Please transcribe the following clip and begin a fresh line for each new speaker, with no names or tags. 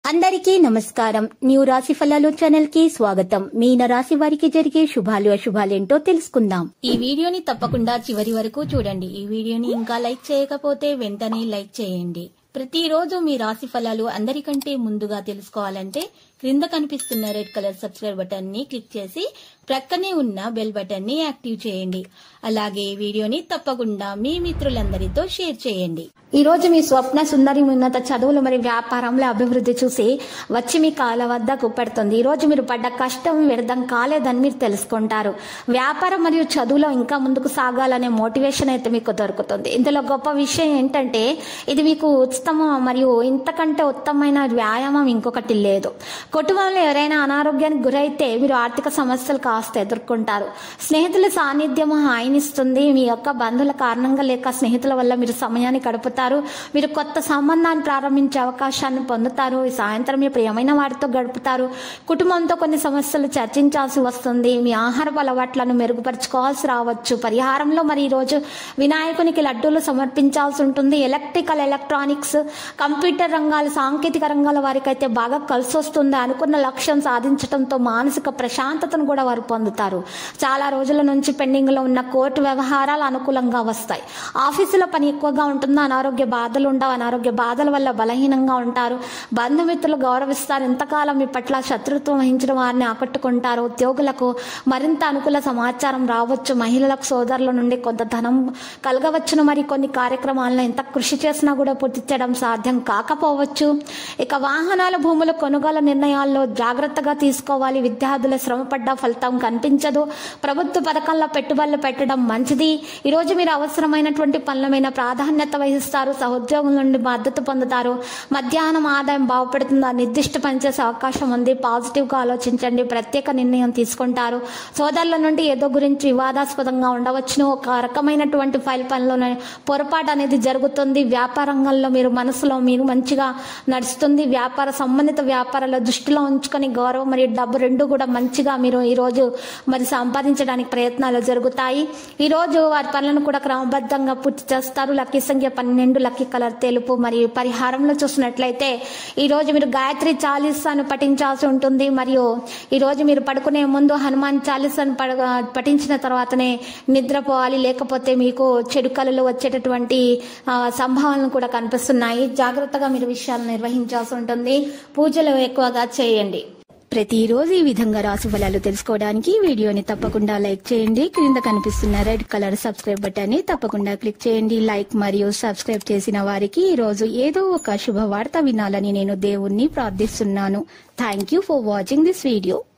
అందరికీ నమస్కారం న్యూ రాశి ఫలాలు ఛానల్ కి స్వాగతం మీన రాశి వారికి జరిగే శుభాలు అశుభాలేంటో తెలుసుకుందాం ఈ వీడియోని తప్పకుండా చివరి వరకు చూడండి ఈ వీడియోని ఇంకా లైక్ చేయకపోతే వెంటనే లైక్ చేయండి ప్రతిరోజు మీ రాశి ఫలాలు అందరికంటే ముందుగా తెలుసుకోవాలంటే క్రింద కనిపిస్తున్న రెడ్ కలర్ సబ్స్క్రైబ్ బటన్ ని క్లిక్ చేసి ప్రక్కనే ఉన్న బెల్ బటన్ ని యాక్టివ్ చేయండి అలాగే ఈ వీడియోని తప్పకుండా మీ మిత్రులందరితో షేర్ చేయండి ఈ రోజు మీ స్వప్న సుందరి ఉన్నత చదువులు మరియు వ్యాపారంలో అభివృద్ధి చూసి వచ్చి మీ కాళ్ళ వద్దకు పెడుతుంది ఈ రోజు మీరు పడ్డ కష్టం వ్యర్థం కాలేదని మీరు తెలుసుకుంటారు వ్యాపారం మరియు చదువులో ఇంకా ముందుకు సాగాలనే మోటివేషన్ అయితే మీకు దొరుకుతుంది ఇందులో గొప్ప విషయం ఏంటంటే ఇది మీకు ఉత్తమ మరియు ఇంతకంటే ఉత్తమమైన వ్యాయామం ఇంకొకటి లేదు కుటుంబంలో ఎవరైనా అనారోగ్యానికి గురైతే మీరు ఆర్థిక సమస్యలు కాస్త ఎదుర్కొంటారు స్నేహితుల సాన్నిధ్యం హాయినిస్తుంది మీ యొక్క బంధువుల కారణంగా లేక స్నేహితుల వల్ల మీరు సమయాన్ని గడుపుతారు మీరు కొత్త సంబంధాన్ని ప్రారంభించే అవకాశాన్ని పొందుతారు ఈ సాయంత్రం మీ ప్రియమైన వారితో గడుపుతారు కుటుంబంతో కొన్ని సమస్యలు చర్చించాల్సి వస్తుంది మీ ఆహారపు అలవాట్లను మెరుగుపరచుకోవాల్సి రావచ్చు పరిహారంలో మరి ఈరోజు వినాయకునికి లడ్డూలు సమర్పించాల్సి ఉంటుంది ఎలక్ట్రికల్ ఎలక్ట్రానిక్స్ కంప్యూటర్ రంగాల సాంకేతిక రంగాల వారికి అయితే బాగా కలిసి వస్తుంది అనుకున్న లక్ష్యం సాధించడంతో మానసిక ప్రశాంతతను కూడా వారు పొందుతారు చాలా రోజుల నుంచి పెండింగ్ లో ఉన్న కోర్టు వ్యవహారాలు అనుకూలంగా వస్తాయి ఆఫీసులో పని ఎక్కువగా ఉంటుంది అనారోగ్య బాధలు ఉండవు అనారోగ్య బాధల వల్ల బలహీనంగా ఉంటారు బంధుమిత్రులు గౌరవిస్తారు ఎంతకాలం మీ పట్ల శత్రుత్వం వహించిన వారిని ఆకట్టుకుంటారు ఉద్యోగులకు మరింత అనుకూల సమాచారం రావచ్చు మహిళలకు సోదరుల నుండి కొంత ధనం కలగవచ్చును మరి కొన్ని కార్యక్రమాలను ఎంత కృషి చేసినా కూడా పూర్తి చేయడం సాధ్యం కాకపోవచ్చు ఇక వాహనాల భూముల కొనుగోలు నిర్ణయాల్లో జాగ్రత్తగా తీసుకోవాలి విద్యార్థుల శ్రమపడ్డ ఫలితం కనిపించదు ప్రభుత్వ పథకాల్లో పెట్టుబడులు పెట్టడం మంచిది ఈరోజు మీరు అవసరమైనటువంటి పనుల మీద ప్రాధాన్యత వహిస్తారు సహోద్యోగుల నుండి మద్దతు పొందుతారు మధ్యాహ్నం ఆదాయం బాగుపడుతుందా నిర్దిష్ట పనిచేసే అవకాశం ఉంది పాజిటివ్ గా ఆలోచించండి ప్రత్యేక నిర్ణయం తీసుకుంటారు సోదరుల నుండి ఏదో గురించి వివాదాస్పదంగా ఉండవచ్చును ఒక రకమైనటువంటి ఫైల్ పనిలో పొరపాటు అనేది జరుగుతుంది వ్యాపార రంగంలో మీరు మనసులో మీరు మంచిగా నడుస్తుంది వ్యాపార సంబంధిత వ్యాపారాల దృష్టిలో ఉంచుకొని గౌరవం మరియు డబ్బు రెండు కూడా మంచిగా మీరు ఈ రోజు మరి సంపాదించడానికి ప్రయత్నాలు జరుగుతాయి ఈ రోజు వారి పనులను కూడా క్రమబద్ధంగా పూర్తి చేస్తారు లక్కీ సంఖ్య పన్నెండు లక్కీ కలర్ తెలుపు మరియు పరిహారంలో చూసినట్లయితే ఈ రోజు మీరు గాయత్రి చాలీసాను పఠించాల్సి ఉంటుంది మరియు ఈ రోజు మీరు పడుకునే ముందు హనుమాన్ చాలీసాను పడ పఠించిన తర్వాతనే నిద్రపోవాలి లేకపోతే మీకు చెడు కళలు వచ్చేటటువంటి ఆ, సంభావనలు కూడా కనిపిస్తున్నాయి జాగ్రత్తగా మీరు విషయాలు నిర్వహించాల్సి ఉంటుంది పూజలు ఎక్కువగా చేయండి ప్రతిరోజు ఈ విధంగా రాశి ఫలాలు తెలుసుకోవడానికి ఈ వీడియోని తప్పకుండా లైక్ చేయండి క్రింద కనిపిస్తున్న రెడ్ కలర్ సబ్స్క్రైబ్ బటన్ ని తప్పకుండా క్లిక్ చేయండి లైక్ మరియు సబ్స్క్రైబ్ చేసిన వారికి ఈ రోజు ఏదో ఒక శుభవార్త వినాలని నేను దేవుణ్ణి ప్రార్థిస్తున్నాను thank you for watching this video